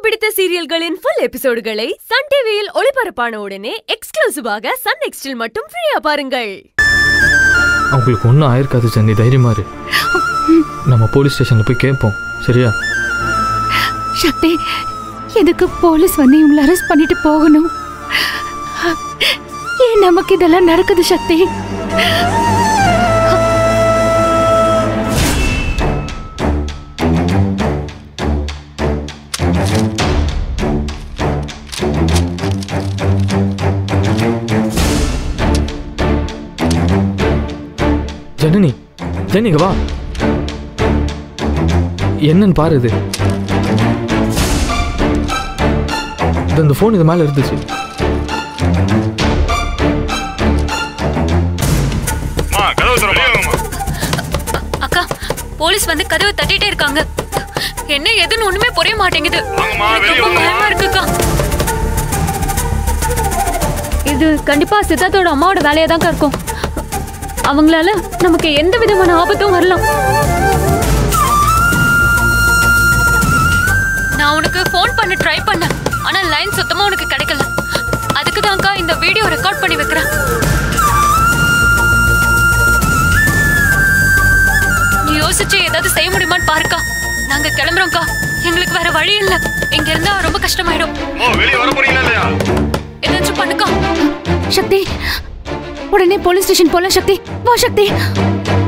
பிடித்த சீரியல்களின் full எபிசோடுகளை Sun டிவியில் ஒளிபரப்பான உடனே எக்ஸ்க்ளூசிவாக சன் நெக்ஸ்டில் மட்டும் ஃப்ரீயா பாருங்கள் அவங்களுக்கு ஒன்றும் ஆயிருக்காது சந்தி தைரியமா இரு நம்ம போலீஸ் ஸ்டேஷனில் போய் கேட்போம் சரியா சக்தி எதுக்கு போலீஸ் வந்து இவங்களை அரெஸ்ட் பண்ணிட்டு போகணும் ஏன் நமக்கு இதெல்லாம் நடக்குது சக்தி ஜனனி ஜனனி இங்க வா என்னன்னு பாரு இது இது அந்த ஃபோன் இது மேலே இருந்துச்சு அம்மா கதவு திறமா அக்கா போலீஸ் வந்து கதவை தட்டிட்டே இருக்காங்க என்ன எதுன்னு ஒண்ணுமே புரிய மாட்டேங்குது வாங்கம்மா, எனக்கு வெளிய ரொம்ப வாங்க. பயமா இருக்குக்கா இது கண்டிப்பா சித்தார்த்தோட அம்மாவோட வேலையா தான் இருக்கும் அவங்களால நமக்கு எந்த விதமான ஆபத்தும் வரலாம் நான் உனக்கு ஃபோன் பண்ண ட்ரை பண்ணேன் ஆனா லைன் சுத்தமா உனக்கு கிடைக்கல அதுக்கு தான்க்கா இந்த வீடியோ ரெக்கார்ட் பண்ணி வைக்கிறேன் நீ யோசிச்சு ஏதாவது செய்ய முடியுமான்னு பாருக்கா நாங்க கிளம்புறோம்க்கா எங்களுக்கு வேற வழி இல்ல இங்க இருந்தா ரொம்ப கஷ்டமாயிடும் ஓ வெளிய வர போறீங்களா இல்லையா ஏதாச்சும் பண்ணுக்கா சக்தி உடனே போலீஸ் ஸ்டேஷன் போலாம் சக்தி வா சக்தி